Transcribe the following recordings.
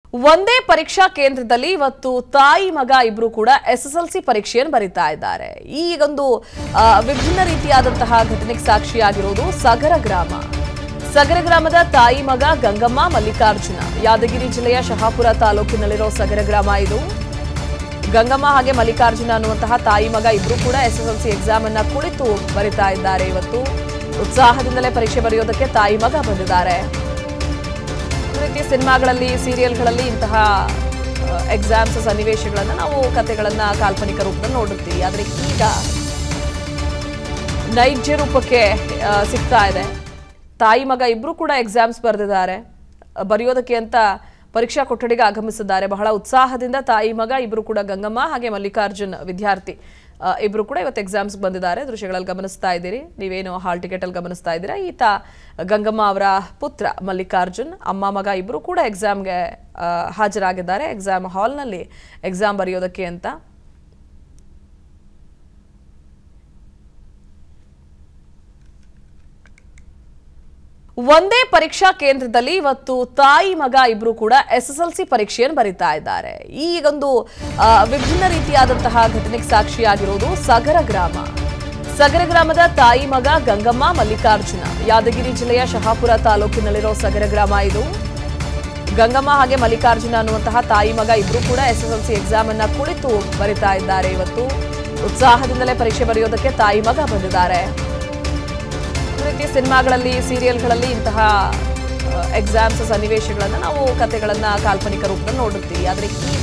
ಒಂದೇ ಪರೀಕ್ಷಾ ಕೇಂದ್ರದಲ್ಲಿ ಇವತ್ತು ತಾಯಿ ಮಗ ಇಬ್ರು ಕೂಡ ಎಸ್ ಎಸ್ ಎಲ್ ಸಿ ಪರೀಕ್ಷೆಯನ್ನು ಬರೀತಾ ಇದ್ದಾರೆ ಈಗೊಂದು ಆ, ವಿಭಿನ್ನ ರೀತಿಯಾದಂತಹ ಘಟನೆಗೆ ಸಾಕ್ಷಿಯಾಗಿರೋದು ಸಗರ ಗ್ರಾಮ ಸಗರ ಗ್ರಾಮದ ತಾಯಿ ಮಗ ಗಂಗಮ್ಮ ಮಲ್ಲಿಕಾರ್ಜುನ ಯಾದಗಿರಿ ಜಿಲ್ಲೆಯ ಶಹಾಪುರ ತಾಲೂಕಿನಲ್ಲಿರೋ ಸಗರ ಗ್ರಾಮ ಇದು ಗಂಗಮ್ಮ ಹಾಗೆ ಮಲ್ಲಿಕಾರ್ಜುನ ಅನ್ನುವಂತಹ ತಾಯಿ ಮಗ ಇಬ್ರು ಕೂಡ S S L C exam ಅನ್ನ ಕುಳಿತು ಬರಿತಾ ಇದ್ದಾರೆ ಇವತ್ತು ಉತ್ಸಾಹದಿಂದಲೇ ಪರೀಕ್ಷೆ ಬರೆಯೋದಕ್ಕೆ ತಾಯಿ ಮಗ ಬಂದಿದ್ದಾರೆ ಈ ರೀತಿ ಸಿನಿಮಾಗಳಲ್ಲಿ ಸೀರಿಯಲ್ಗಳಲ್ಲಿ ಇಂತಹ ಎಕ್ಸಾಮ್ಸ್ ಸನ್ನಿವೇಶಗಳನ್ನ ನಾವು ಕಥೆಗಳನ್ನ ಕಾಲ್ಪನಿಕ ರೂಪದಲ್ಲಿ ನೋಡುತ್ತೀವಿ ಆದ್ರೆ ಈಗ ನೈಜ ರೂಪಕ್ಕೆ ಆ, ಸಿಗ್ತಾ ಇದೆ ತಾಯಿ ಮಗ ಇಬ್ರು ಕೂಡ ಎಕ್ಸಾಮ್ಸ್ ಬರೆದಿದ್ದಾರೆ ಬರೆಯೋದಕ್ಕೆ ಅಂತ ಪರೀಕ್ಷಾ ಕೊಠಡಿಗೆ ಆಗಮಿಸಿದ್ದಾರೆ ಬಹಳ ಉತ್ಸಾಹದಿಂದ ತಾಯಿ ಮಗ ಇಬ್ರು ಕೂಡ ಗಂಗಮ್ಮ ಹಾಗೆ ಮಲ್ಲಿಕಾರ್ಜುನ್ ವಿದ್ಯಾರ್ಥಿ ಆ, ಇಬ್ರು ಕೂಡ ಇವತ್ತು ಎಕ್ಸಾಮ್ಸ್ ಬಂದಿದ್ದಾರೆ ದೃಶ್ಯಗಳಲ್ಲಿ ಗಮನಿಸ್ತಾ ಇದ್ದೀರಿ ನೀವೇನು ಹಾಲ್ ಟಿಕೆಟ್ ಅಲ್ಲಿ ಗಮನಿಸ್ತಾ ಇದ್ದೀರಾ ಈತ ಗಂಗಮ್ಮ ಅವರ ಪುತ್ರ ಮಲ್ಲಿಕಾರ್ಜುನ್ ಅಮ್ಮ ಮಗ ಇಬ್ರು ಕೂಡ ಎಕ್ಸಾಮ್ಗೆ ಹಾಜರಾಗಿದ್ದಾರೆ ಎಕ್ಸಾಮ್ ಹಾಲ್ನಲ್ಲಿ ಎಕ್ಸಾಮ್ ಬರೆಯೋದಕ್ಕೆ ಅಂತ ಒಂದೇ ಪರೀಕ್ಷಾ ಕೇಂದ್ರದಲ್ಲಿ ಇವತ್ತು ತಾಯಿ ಮಗ ಇಬ್ರು ಕೂಡ ಎಸ್ ಎಸ್ ಎಲ್ ಸಿ ಪರೀಕ್ಷೆಯನ್ನು ಬರೀತಾ ಇದ್ದಾರೆ ಈಗೊಂದು ಆ, ವಿಭಿನ್ನ ರೀತಿಯಾದಂತಹ ಘಟನೆಗೆ ಸಾಕ್ಷಿಯಾಗಿರೋದು ಸಗರ ಗ್ರಾಮ ಸಗರ ಗ್ರಾಮದ ತಾಯಿ ಮಗ ಗಂಗಮ್ಮ ಮಲ್ಲಿಕಾರ್ಜುನ ಯಾದಗಿರಿ ಜಿಲ್ಲೆಯ ಶಹಾಪುರ ತಾಲೂಕಿನಲ್ಲಿರೋ ಸಗರ ಗ್ರಾಮ ಇದು ಗಂಗಮ್ಮ ಹಾಗೆ ಮಲ್ಲಿಕಾರ್ಜುನ ಅನ್ನುವಂತಹ ತಾಯಿ ಮಗ ಇಬ್ರು ಕೂಡ S S L C exam ಅನ್ನ ಕುಳಿತು ಬರಿತಾ ಇದ್ದಾರೆ ಇವತ್ತು ಉತ್ಸಾಹದಿಂದಲೇ ಪರೀಕ್ಷೆ ಬರೆಯೋದಕ್ಕೆ ತಾಯಿ ಮಗ ಬಂದಿದ್ದಾರೆ ಈ ರೀತಿ ಸಿನಿಮಾಗಳಲ್ಲಿ ಸೀರಿಯಲ್ಗಳಲ್ಲಿ ಇಂತಹ ಎಕ್ಸಾಮ್ಸ್ ಸನ್ನಿವೇಶಗಳನ್ನ ನಾವು ಕಥೆಗಳನ್ನ ಕಾಲ್ಪನಿಕ ರೂಪದಲ್ಲಿ ನೋಡುತ್ತೀವಿ ಆದ್ರೆ ಈಗ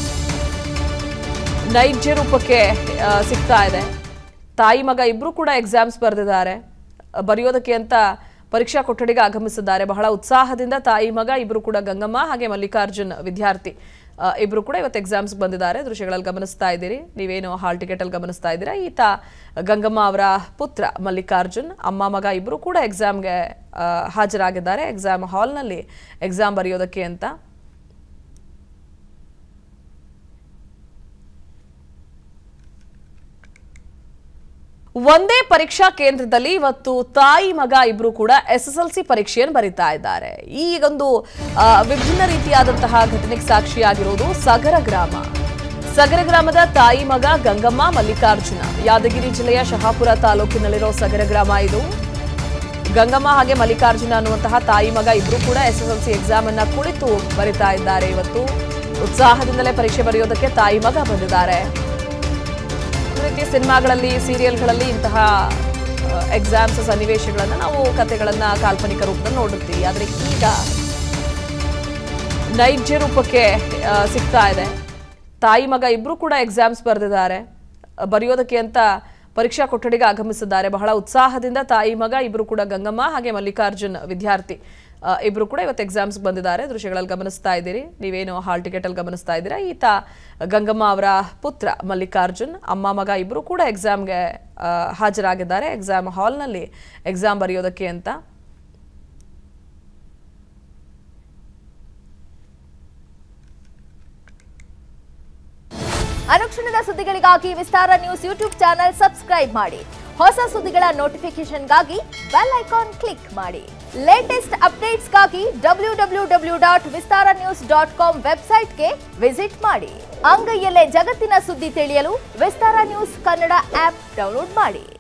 ನೈಜ ರೂಪಕ್ಕೆ ಆ, ಸಿಗ್ತಾ ಇದೆ ತಾಯಿ ಮಗ ಇಬ್ರು ಕೂಡ ಎಕ್ಸಾಮ್ಸ್ ಬರೆದಿದ್ದಾರೆ ಬರೆಯೋದಕ್ಕೆ ಅಂತ ಪರೀಕ್ಷಾ ಕೊಠಡಿಗೆ ಆಗಮಿಸಿದ್ದಾರೆ ಬಹಳ ಉತ್ಸಾಹದಿಂದ ತಾಯಿ ಮಗ ಇಬ್ರು ಕೂಡ ಗಂಗಮ್ಮ ಹಾಗೆ ಮಲ್ಲಿಕಾರ್ಜುನ್ ವಿದ್ಯಾರ್ಥಿ ಆ, ಇಬ್ರು ಕೂಡ ಇವತ್ತು ಎಕ್ಸಾಮ್ಸ್ ಬಂದಿದ್ದಾರೆ ದೃಶ್ಯಗಳಲ್ಲಿ ಗಮನಿಸ್ತಾ ಇದ್ದೀರಿ ನೀವೇನು ಹಾಲ್ ಟಿಕೆಟ್ ಅಲ್ಲಿ ಗಮನಿಸ್ತಾ ಇದ್ದೀರಾ ಈತ ಗಂಗಮ್ಮ ಅವರ ಪುತ್ರ ಮಲ್ಲಿಕಾರ್ಜುನ್ ಅಮ್ಮ ಮಗ ಇಬ್ರು ಕೂಡ ಎಕ್ಸಾಮ್ಗೆ ಹಾಜರಾಗಿದ್ದಾರೆ ಎಕ್ಸಾಮ್ ಹಾಲ್ನಲ್ಲಿ ಎಕ್ಸಾಮ್ ಬರೆಯೋದಕ್ಕೆ ಅಂತ ಒಂದೇ ಪರೀಕ್ಷಾ ಕೇಂದ್ರದಲ್ಲಿ ಇವತ್ತು ತಾಯಿ ಮಗ ಇಬ್ರು ಕೂಡ ಎಸ್ ಎಸ್ ಎಲ್ ಸಿ ಪರೀಕ್ಷೆಯನ್ನು ಬರೀತಾ ಇದ್ದಾರೆ ಈಗೊಂದು ಆ, ವಿಭಿನ್ನ ರೀತಿಯಾದಂತಹ ಘಟನೆಗೆ ಸಾಕ್ಷಿಯಾಗಿರೋದು ಸಗರ ಗ್ರಾಮ ಸಗರ ಗ್ರಾಮದ ತಾಯಿ ಮಗ ಗಂಗಮ್ಮ ಮಲ್ಲಿಕಾರ್ಜುನ ಯಾದಗಿರಿ ಜಿಲ್ಲೆಯ ಶಹಾಪುರ ತಾಲೂಕಿನಲ್ಲಿರೋ ಸಗರ ಗ್ರಾಮ ಇದು ಗಂಗಮ್ಮ ಹಾಗೆ ಮಲ್ಲಿಕಾರ್ಜುನ ಅನ್ನುವಂತಹ ತಾಯಿ ಮಗ ಇಬ್ರು ಕೂಡ S S L C exam ಅನ್ನ ಕುಳಿತು ಬರಿತಾ ಇದ್ದಾರೆ ಇವತ್ತು ಉತ್ಸಾಹದಿಂದಲೇ ಪರೀಕ್ಷೆ ಬರೆಯೋದಕ್ಕೆ ತಾಯಿ ಮಗ ಬಂದಿದ್ದಾರೆ ಈ ರೀತಿ ಸಿನಿಮಾಗಳಲ್ಲಿ ಸೀರಿಯಲ್ಗಳಲ್ಲಿ ಇಂತಹ ಎಕ್ಸಾಮ್ಸ್ ಸನ್ನಿವೇಶಗಳನ್ನ ನಾವು ಕಥೆಗಳನ್ನ ಕಾಲ್ಪನಿಕ ರೂಪದಲ್ಲಿ ನೋಡುತ್ತೀವಿ ಆದ್ರೆ ಈಗ ನೈಜ ರೂಪಕ್ಕೆ ಆ, ಸಿಗ್ತಾ ಇದೆ ತಾಯಿ ಮಗ ಇಬ್ರು ಕೂಡ ಎಕ್ಸಾಮ್ಸ್ ಬರೆದಿದ್ದಾರೆ ಬರೆಯೋದಕ್ಕೆ ಅಂತ ಪರೀಕ್ಷಾ ಕೊಠಡಿಗೆ ಆಗಮಿಸಿದ್ದಾರೆ ಬಹಳ ಉತ್ಸಾಹದಿಂದ ತಾಯಿ ಮಗ ಇಬ್ರು ಕೂಡ ಗಂಗಮ್ಮ ಹಾಗೆ ಮಲ್ಲಿಕಾರ್ಜುನ್ ವಿದ್ಯಾರ್ಥಿ ಆ, ಇಬ್ರು ಕೂಡ ಇವತ್ತು ಎಕ್ಸಾಮ್ಸ್ ಬಂದಿದ್ದಾರೆ ದೃಶ್ಯಗಳಲ್ಲಿ ಗಮನಿಸ್ತಾ ಇದ್ದೀರಿ ನೀವೇನು ಹಾಲ್ ಟಿಕೆಟ್ ಅಲ್ಲಿ ಗಮನಿಸ್ತಾ ಇದ್ದೀರಾ ಈತ ಗಂಗಮ್ಮ ಅವರ ಪುತ್ರ ಮಲ್ಲಿಕಾರ್ಜುನ್ ಅಮ್ಮ ಮಗ ಇಬ್ರು ಕೂಡ ಎಕ್ಸಾಮ್ಗೆ ಹಾಜರಾಗಿದ್ದಾರೆ ಎಕ್ಸಾಮ್ ಹಾಲ್ನಲ್ಲಿ ಎಕ್ಸಾಮ್ ಬರೆಯೋದಕ್ಕೆ ಅಂತ ಅನುಕ್ಷಣದ ಸುದ್ದಿಗಳಿಗಾಗಿ Vistara news YouTube channel subscribe ಮಾಡಿ ಹೊಸ ಸುದ್ದಿಗಳ ನೋಟಿಫಿಕೇಶನ್ಗಾಗಿ ಬೆಲ್ ಐಕಾನ್ ಕ್ಲಿಕ್ ಮಾಡಿ ಲೇಟೆಸ್ಟ್ ಅಪ್ಡೇಟ್ಸ್ಗಾಗಿ W W W dot Vistara news dot com ವೆಬ್ಸೈಟ್ಗೆ ವಿಸಿಟ್ ಮಾಡಿ ಅಂಗೈಯಲ್ಲೇ ಜಗತ್ತಿನ ಸುದ್ದಿ ತಿಳಿಯಲು Vistara news Kannada app download ಮಾಡಿ